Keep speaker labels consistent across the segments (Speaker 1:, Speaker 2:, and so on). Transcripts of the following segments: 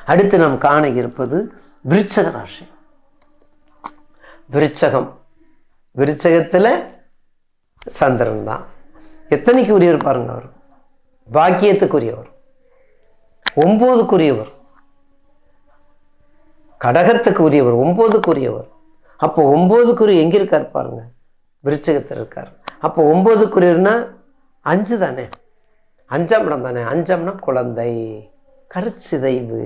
Speaker 1: அடுத்து நாம் காண இருப்பது விருச்சக ராசி விருச்சகம் விருச்சகத்தில் சந்திரன் தான் எத்தனைக்கு உரியவர் பாருங்க அவர் பாக்கியத்துக்குரியவர் ஒம்போதுக்குரியவர் கடகத்துக்கு உரியவர் ஒம்போதுக்குரியவர் அப்போ ஒம்போதுக்குரிய எங்கே இருக்கார் பாருங்க விருச்சகத்தில் இருக்கார் அப்போ ஒம்போதுக்குரியவர்னா அஞ்சு தானே அஞ்சாம் இடம் தானே அஞ்சாம்னா குழந்தை கருச்சிதைவு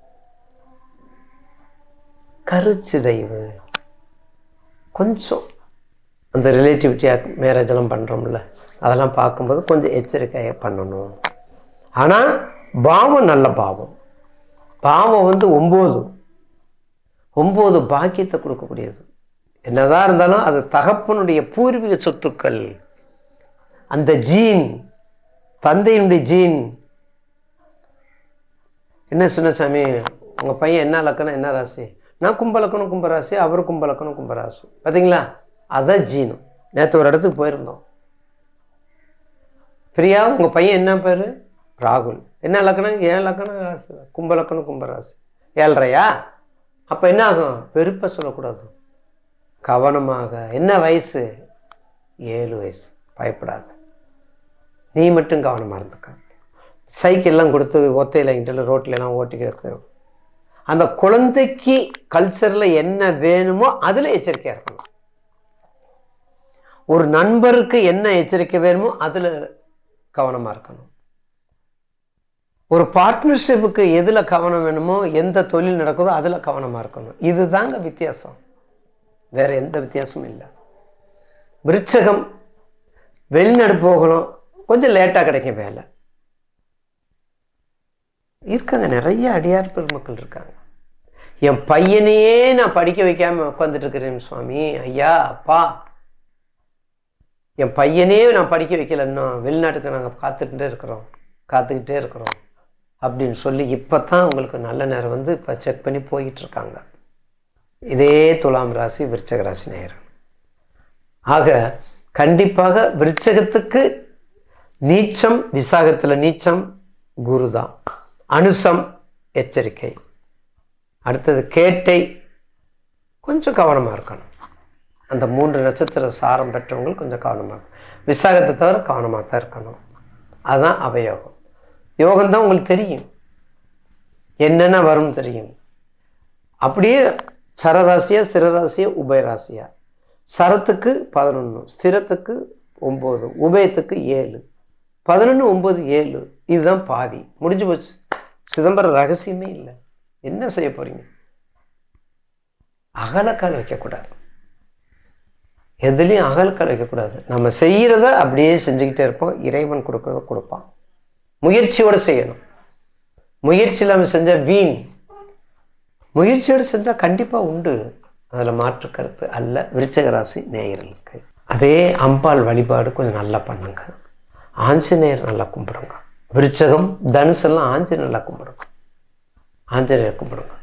Speaker 1: கருச்சிதைவு கொஞ்சம் அந்த ரிலேட்டிவிட்டியாக மேரேஜ் எல்லாம் பண்ணுறோம்ல அதெல்லாம் பார்க்கும்போது கொஞ்சம் எச்சரிக்கையாக பண்ணணும் ஆனால் பாவம் நல்ல பாவம் பாவம் வந்து ஒம்பது ஒம்பது பாக்கியத்தை கொடுக்கக்கூடியது என்னதான் இருந்தாலும் அது தகப்பனுடைய பூர்வீக சொத்துக்கள் அந்த ஜீன் தந்தையினுடைய ஜீன் என்ன சின்னசாமி உங்கள் பையன் என்ன லக்கணம் என்ன ராசி நான் கும்பலக்கணம் கும்பராசி அவர் கும்பலக்கணம் கும்பராசி பார்த்தீங்களா அதான் ஜீனும் நேற்று ஒரு இடத்துக்கு போயிருந்தோம் பிரியா உங்கள் பையன் என்ன பேர் ராகுல் என்ன லக்கணம் ஏன் லக்கணம் ராசி கும்பலக்கணம் கும்பராசி ஏழ்றையா அப்போ என்ன ஆகும் பெருப்பை சொல்லக்கூடாது கவனமாக என்ன வயசு ஏழு வயசு பயப்படாத நீ மட்டும் கவனமாக இருந்துக்க சைக்கிள்லாம் கொடுத்து ஒத்தையில் இங்கிட்ட ரோட்லலாம் ஓட்டிக்க அந்த குழந்தைக்கு கல்ச்சரில் என்ன வேணுமோ அதில் எச்சரிக்கையாக இருக்கணும் ஒரு நண்பருக்கு என்ன எச்சரிக்கை வேணுமோ அதில் கவனமாக இருக்கணும் ஒரு பார்ட்னர்ஷிப்புக்கு எதில் கவனம் வேணுமோ எந்த தொழில் நடக்குதோ அதில் கவனமாக இருக்கணும் இதுதாங்க வித்தியாசம் வேற எந்த வித்தியாசமும் இல்லை விருச்சகம் வெளிநாடு போகணும் கொஞ்சம் லேட்டாக கிடைக்கும் வேலை இருக்காங்க நிறைய அடியார் பெருமக்கள் இருக்காங்க என் பையனையே நான் படிக்க வைக்காம உட்காந்துட்டு இருக்கிறேன் சுவாமி ஐயா அப்பா என் பையனே நான் படிக்க வைக்கல இன்னும் வெளிநாட்டுக்கு நாங்கள் காத்துக்கிட்டே இருக்கிறோம் காத்துக்கிட்டே இருக்கிறோம் அப்படின்னு சொல்லி இப்போ தான் உங்களுக்கு நல்ல நேரம் வந்து இப்போ செக் பண்ணி போய்கிட்டு இருக்காங்க இதே துலாம் ராசி விருச்சக ராசி நேரம் ஆக கண்டிப்பாக விருச்சகத்துக்கு நீச்சம் விசாகத்தில் நீச்சம் குரு தான் அனுசம் எச்சரிக்கை அடுத்தது கேட்டை கொஞ்சம் கவனமாக இருக்கணும் அந்த மூன்று நட்சத்திர சாரம் பெற்றவங்க கொஞ்சம் கவனமாக இருக்கணும் விசாகத்தை தவிர கவனமாக தான் இருக்கணும் அதுதான் அவயோகம் யோகம் தான் உங்களுக்கு தெரியும் என்னென்ன வரும் தெரியும் அப்படியே சரராசியா ஸ்திரராசியா உபயராசியா சரத்துக்கு பதினொன்று ஸ்திரத்துக்கு ஒம்பது உபயத்துக்கு ஏழு பதினொன்று ஒம்பது ஏழு இதுதான் பாதி முடிஞ்சு போச்சு சிதம்பரம் ரகசியமே இல்லை என்ன செய்ய போறீங்க அகலக்கால் வைக்கக்கூடாது எதுலேயும் அகலக்கால் வைக்கக்கூடாது நம்ம செய்கிறத அப்படியே செஞ்சுக்கிட்டே இருப்போம் இறைவன் கொடுக்கறத கொடுப்பான் முயற்சியோடு செய்யணும் முயற்சி இல்லாமல் செஞ்சால் வீண் முயற்சியோடு செஞ்சால் கண்டிப்பாக உண்டு அதில் மாற்று கருத்து அல்ல விருச்சக ராசி நேயர்களுக்கு அதே அம்பாள் வழிபாடு கொஞ்சம் நல்லா பண்ணுங்க ஆஞ்சநேயர் நல்லா கும்பிடுங்க விருச்சகம் தனுசெல்லாம் ஆஞ்சநேயர் நல்லா கும்பிடுங்க ஆஞ்சநேயர் கும்பிடுங்க